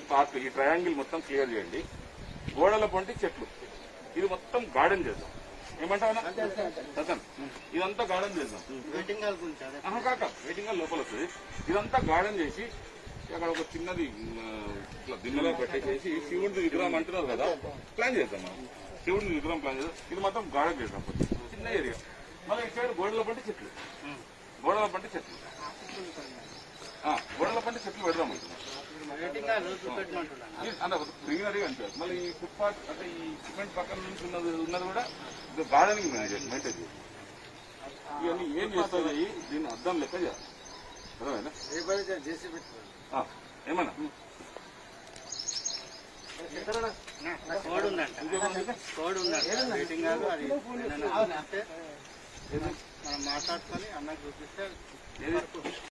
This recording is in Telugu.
పార్క్ ఈ ట్రయాంగిల్ మొత్తం క్లియర్ చేయండి గోడల పొంటి చెట్లు ఇది మొత్తం గార్డెన్ చేద్దాం ఏమంటావా రతన్ ఇదంతా గార్డెన్ చేద్దాం వెయిటింగ్ హాల్ గురించి అదే ఆహా కాక వెయిటింగ్ హాల్ లోపల వస్తుంది ఇదంతా గార్డెన్ చేసి అక్కడ ఒక చిన్నది మ్, ఇట్లా దిన్నెలో పెట్టేసి శివుడి విగ్రహం అంటున్నారు కదా ప్లాన్ చేద్దాం మనం శివుడి విగ్రహం ప్లాన్ చేద్దాం ఇది మాత్రం గార్డెన్ చేద్దాం కొంచెం. చిన్న ఏరియా మళ్ళీ ఇటు సైడ్ గోడల పంటి చెట్లు గోడల పంటి చెట్లు ఆ, గోడల పంటి చెట్లు పెడదాం అంటున్నాం. వెయిటింగ్ హాల్ చూపెట్టమంటున్నాను ఇది అంటే గ్రీనరీ అనిపించాలి మళ్ళీ ఈ ఫుట్పాత్ అంటే ఈ సిమెంట్ పక్కన నుంచి ఉన్నది ఉన్నది కూడా ఇది గార్డెనింగ్ మేనేజ్ మెయింటైన్ చేయాలి ఇవన్నీ ఏం చేస్తాయి దీన్ని అర్థం లెక్క చేయాలి అర్థమైనా చేసి పెట్టుకోండి ఆ, ఏమన్నా కోడ్ ఉందంట కోడ్ ఉందంట వెయిటింగ్ హాల్ అది ఏదైనా అంటే మనం మాట్లాడుకొని అన్నకు చూపిస్తే ఏది